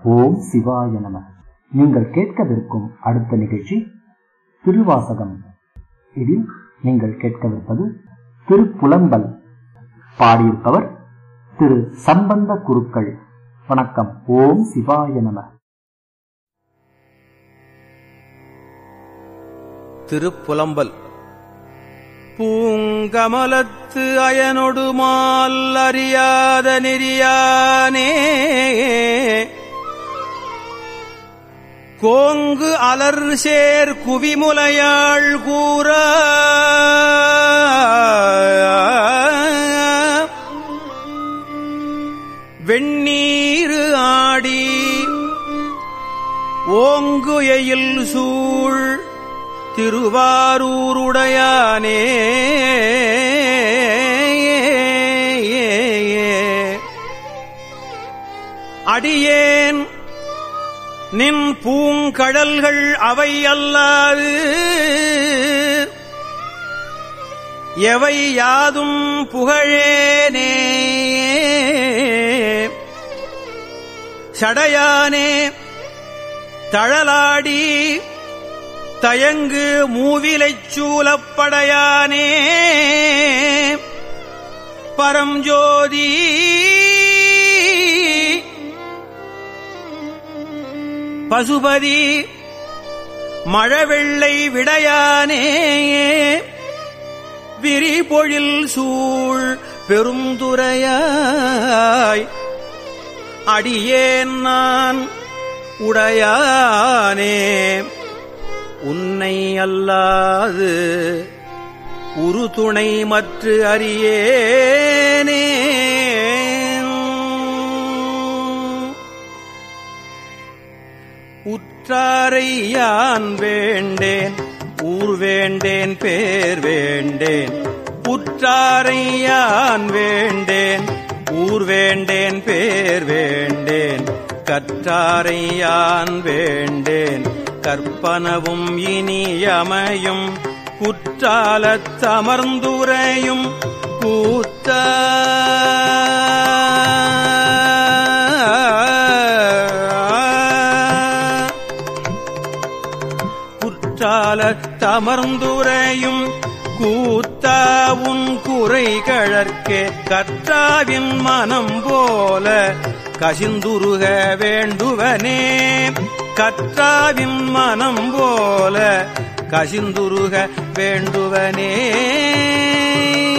ஓம் சிவாய நம நீங்கள் கேட்கவிருக்கும் அடுத்த நிகழ்ச்சி திருவாசகம் இதில் நீங்கள் கேட்கவிருப்பது திருப்புலம்பல் பாடியிருப்பவர் திரு சம்பந்த குருக்கள் வணக்கம் ஓம் சிவாய நம திருப்புலம்பல் பூங்கமலத்து அயனொடுமால் அறியாத நெறியானே கோங்கு அலர் சேர் குவிமுலையாள் கூற வெண்ணீரு ஆடி ஓங்கு எயில் சூழ் திருவாரூருடையானே அடியேன் நின் பூங்கடல்கள் அவை அல்லாது எவை யாதும் புகழேனே சடையானே தழலாடி தயங்கு மூவிலைச் சூலப்படையானே பரஞ்சோதி பசுபதி மழவெள்ளை விடையானே விரிபொழில் சூழ் பெருந்துரையாய் அடியேன் நான் உடையானே உன்னை அல்லாது உருதுணை மற்று அறியேனே உற்றாரை யான் வேண்டேன் ஊர் வேண்டேன் பேர் வேண்டேன் உற்றாரை யான் வேண்டேன் ஊர் வேண்டேன் பேர் வேண்டேன் கற்றாரை யான் வேண்டேன் கற்பனவும் இனியமையும் குற்றாலத் தமர்ந்துரையும் கூத்த குற்றாலத் தமர்ந்துரையும் கூத்தா உன் குறை கழற்கே கற்றாவின் மனம் போல கசிந்துருக வேண்டுவனே கற்றாவின் மனம் போல கசிந்துருக வேண்டுவனே